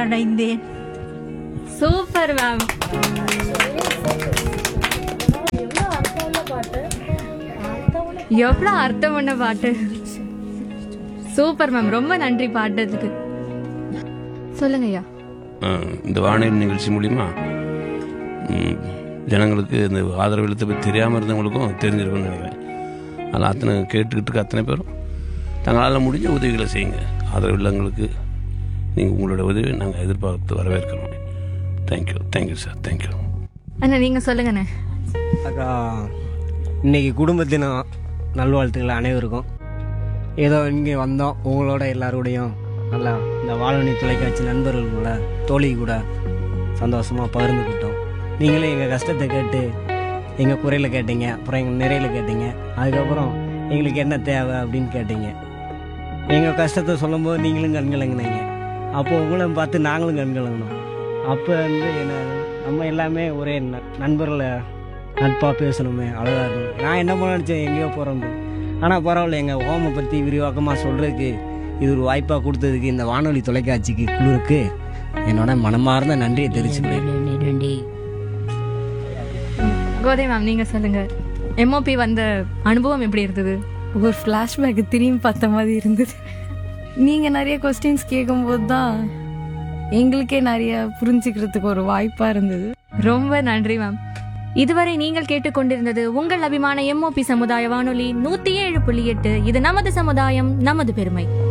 அடைந்தேன் super ma'am எவ்வளோ அர்த்தம் பண்ண பாட்டு சூப்பர் மேம் ரொம்ப நன்றி பாட்டதுக்கு சொல்லுங்க ஐயா அஹ், இந்த வானொலி நிகழ்ச்சி மூலிமா ம், ஜனங்களுக்கு இந்த ஆதரவு எழுத்தை பற்றி தெரியாமல் இருந்தவங்களுக்கும் தெரிஞ்சிருக்கும்னு நினைக்கிறேன் அதில் அத்தனை கேட்டுக்கிட்டு இருக்க அத்தனை பேரும் தங்களால் முடிஞ்ச உதவிகளை செய்யுங்க ஆதரவு இல்லங்களுக்கு நீங்கள் உங்களோட உதவியை நாங்கள் எதிர்பார்த்து வரவேற்கிறோம் தேங்க்யூ தேங்க்யூ சார் தேங்க்யூ அண்ணா நீங்க சொல்லுங்கண்ணே அக்கா இன்னைக்கு குடும்பத்தின நல்வாழ்த்துக்கள் அனைவருக்கும் ஏதோ இங்கே வந்தோம் உங்களோட எல்லாரோடையும் நல்லா இந்த வானொலி தொலைக்காட்சி நண்பர்கள் கூட தோழி கூட சந்தோஷமாக பகிர்ந்துக்கிட்டோம் நீங்களே எங்கள் கஷ்டத்தை கேட்டு எங்கள் குறையில் கேட்டீங்க அப்புறம் எங்கள் நிறையில் கேட்டீங்க அதுக்கப்புறம் எங்களுக்கு என்ன தேவை அப்படின்னு கேட்டீங்க எங்கள் கஷ்டத்தை சொல்லும்போது நீங்களும் கண்கலங்கினீங்க அப்போ உங்களை பார்த்து நாங்களும் கண்கலங்கினோம் அப்போ வந்து என்ன நம்ம எல்லாமே ஒரே ந- நண்பர்களை நட்பாக பேசணுமே அழகாக இருக்கும் நான் என்ன பண்ண நினச்சேன் எங்கேயோ போகிறோம் ஆனால் பரவாயில்ல எங்கள் ஹோமை பற்றி விரிவாக்கமாக சொல்கிறதுக்கு இது ஒரு வாய்ப்பாக கொடுத்ததுக்கு இந்த வானொலி தொலைக்காட்சிக்கு குழுவுக்கு என்னோட மனமார்ந்த நன்றியை தெரிவிச்சுக்கிறேன் கோதை மேம் நீங்க சொல்லுங்க எம்ஓபி வந்த அனுபவம் எப்படி இருந்தது ஒரு ஃப்ளாஷ்பேக் திரும்பி பார்த்த மாதிரி இருந்தது நீங்க நிறைய கொஸ்டின்ஸ் கேட்கும்போது தான் எங்களுக்கே நிறைய புரிஞ்சுக்கிறதுக்கு ஒரு வாய்ப்பா இருந்தது ரொம்ப நன்றி மேம் இதுவரை நீங்கள் கேட்டுக்கொண்டிருந்தது உங்கள் அபிமான எம்ஓபி சமுதாய வானொலி நூத்தி ஏழு புள்ளி எட்டு இது நமது சமுதாயம் நமது பெருமை